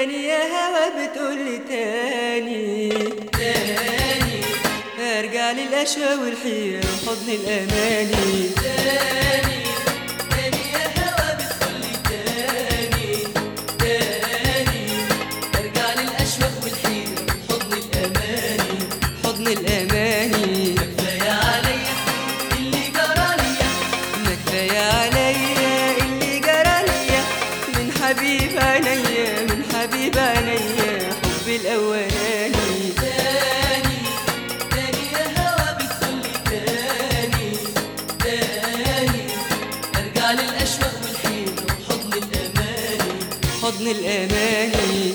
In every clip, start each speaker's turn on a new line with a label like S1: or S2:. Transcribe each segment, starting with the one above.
S1: تاني يا هوا بتقولي تاني
S2: تاني
S1: ارجع للاشواق والحيرة وحضن الاماني
S2: تاني تاني يا هوا بتقولي تاني تاني ارجع للأشواق والحيرة حضن الأماني
S1: حضن الاماني
S2: كفاية عليا اللي جرى ليا
S1: ما كفاية عليا اللي جرى ليا من حبيب عينيا من حبيب عينيا حبي الاولاني
S2: تاني تاني يا هوا بتقولي تاني تاني ارجع للأشواق والحيرة وحضن الأماني
S1: حضن الاماني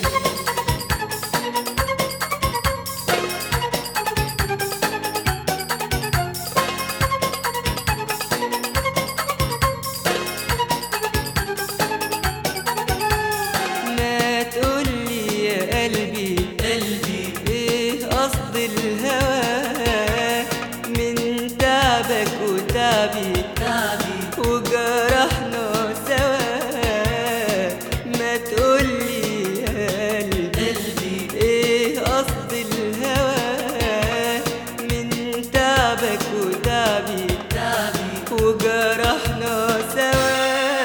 S1: ما تقولي يا قلبي
S2: قلبي
S1: ايه قصد الهوى من تعبك وتعبي
S2: تعبي
S1: وجرحنا سوا ما تقولي يا قلبي
S2: قلبي
S1: ايه قصد الهوى من تعبك وتعبي
S2: تعبي
S1: وجرحنا سوا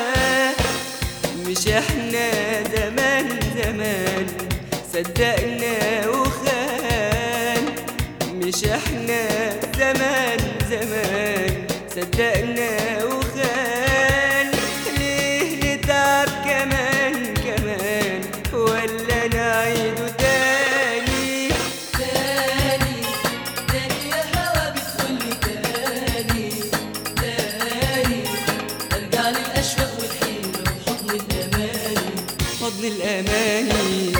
S1: مش احنا زمان زمان صدقنا وخان مش احنا زمان زمان صدقنا وخان ليه نتعب كمان كمان ولا نعيده تاني
S2: تاني تاني يا هوا بتقولي تاني تاني ارجع للأشواق والحيرة وحضن الأماني
S1: حضن الاماني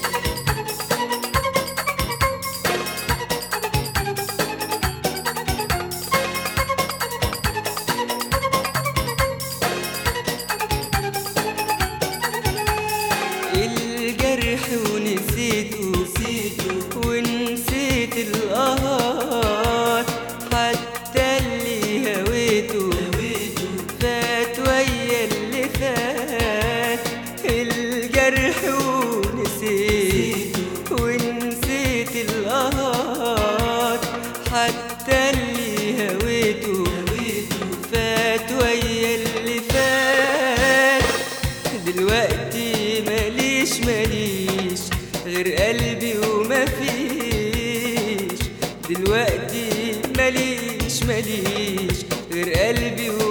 S1: الجرح ونسيته
S2: نسيته
S1: ونسيت القهر حتى اللي هويته
S2: هويته
S1: فات ويا اللي فات الجرح ونسيت ونسيت القهر حتى اللي هويته
S2: هويته
S1: فات ويا اللي فات دلوقتي ماليش ماليش غير قلبي وما فيش دلوقتي ماليش ماليش غير قلبي